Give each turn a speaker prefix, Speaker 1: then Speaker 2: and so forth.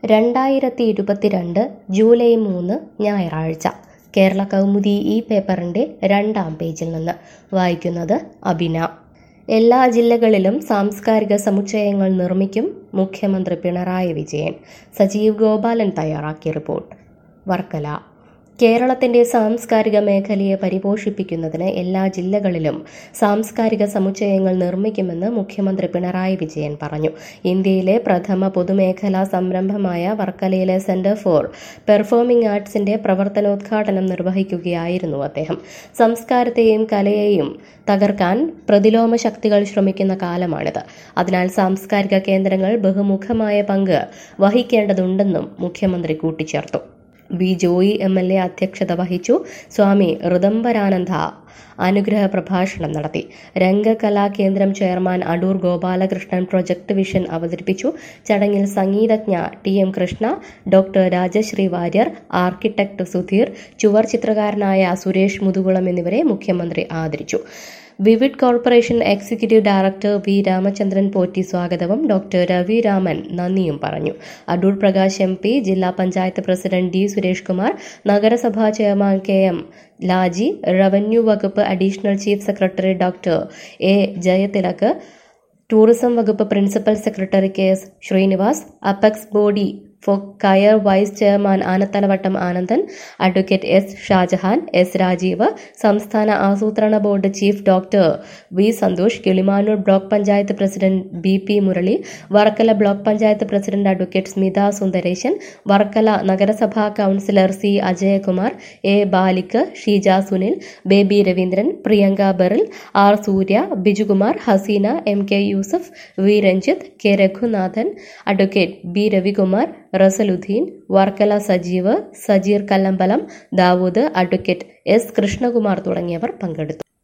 Speaker 1: രണ്ടായിരത്തി ഇരുപത്തിരണ്ട് ജൂലൈ മൂന്ന് ഞായറാഴ്ച കേരള കൗമുദി ഈ പേപ്പറിൻ്റെ രണ്ടാം പേജിൽ നിന്ന് വായിക്കുന്നത് അബിന എല്ലാ ജില്ലകളിലും സാംസ്കാരിക സമുച്ചയങ്ങൾ നിർമ്മിക്കും മുഖ്യമന്ത്രി പിണറായി വിജയൻ സജീവ് ഗോപാലൻ തയ്യാറാക്കിയ റിപ്പോർട്ട് വർക്കല കേരളത്തിന്റെ സാംസ്കാരിക മേഖലയെ പരിപോഷിപ്പിക്കുന്നതിന് എല്ലാ ജില്ലകളിലും സാംസ്കാരിക സമുച്ചയങ്ങൾ നിർമ്മിക്കുമെന്ന് മുഖ്യമന്ത്രി പിണറായി വിജയൻ പറഞ്ഞു ഇന്ത്യയിലെ പ്രഥമ പൊതുമേഖലാ സംരംഭമായ വർക്കലയിലെ സെന്റർ ഫോർ പെർഫോമിംഗ് ആർട്സിന്റെ പ്രവർത്തനോദ്ഘാടനം നിർവഹിക്കുകയായിരുന്നു അദ്ദേഹം സംസ്കാരത്തെയും കലയെയും തകർക്കാൻ പ്രതിലോമ ശക്തികൾ ശ്രമിക്കുന്ന കാലമാണിത് അതിനാൽ സാംസ്കാരിക കേന്ദ്രങ്ങൾ ബഹുമുഖമായ പങ്ക് വഹിക്കേണ്ടതുണ്ടെന്നും മുഖ്യമന്ത്രി കൂട്ടിച്ചേർത്തു V Joy M L A അധ്യക്ഷത വഹിച്ചു സ്വാമി ഋദംബരാനന്ദ അനുഗ്രഹ പ്രഭാഷണം നടത്തി രംഗകലാ കേന്ദ്രം chairman Adoor Gopalakrishnan project vision അവതരിപ്പിച്ചു ചടങ്ങിൽ സംഗീതജ്ഞ T M Krishna doctor Rajasree Warrier architect Sudheer ചുവർ ചിത്രകാരനായ സുരേഷ് മുതുകുളം എന്നിവരെ മുഖ്യമന്ത്രി ആദരിച്ചു vivid corporation executive director V Ramachandran Potti സ്വാഗതവും ഡോക്ടർ രവി രാമൻ നന്ദിയും പറഞ്ഞു അടൂർ പ്രകാശ് എം പി ജില്ലാ പഞ്ചായത്ത് പ്രസിഡന്റ് ഡി സുരേഷ് കുമാർ നഗരസഭാ chairman K M Laji revenue വകുപ്പ് additional chief secretary doctor A Jayathilak tourism വകുപ്പ് principal secretary K S Srinivas apex body for coir vice chairman Anathalavattom Anandan advocate S Shajahan S Rajeev സംസ്ഥാന ആസൂത്രണ board chief doctor V Santhosh Kilimanoor block panchayat president B P Murali Varkala block panchayat president advocate Smitha Sundaresan Varkala നഗരസഭാ councillor C Ajayakumar A ബാലിക്ക് Sheeja Sunil Baby Raveendran Priyanka Beryl R Surya Bijukumar Haseena M K Yusuf V Ranjith K Raghunathan advocate B Ravikumar Rasaluddin Varkala Sajeev Sajeer Kallambalam Dawood advocate S Krishnakumar തുടങ്ങിയവർ പങ്കെടുത്തു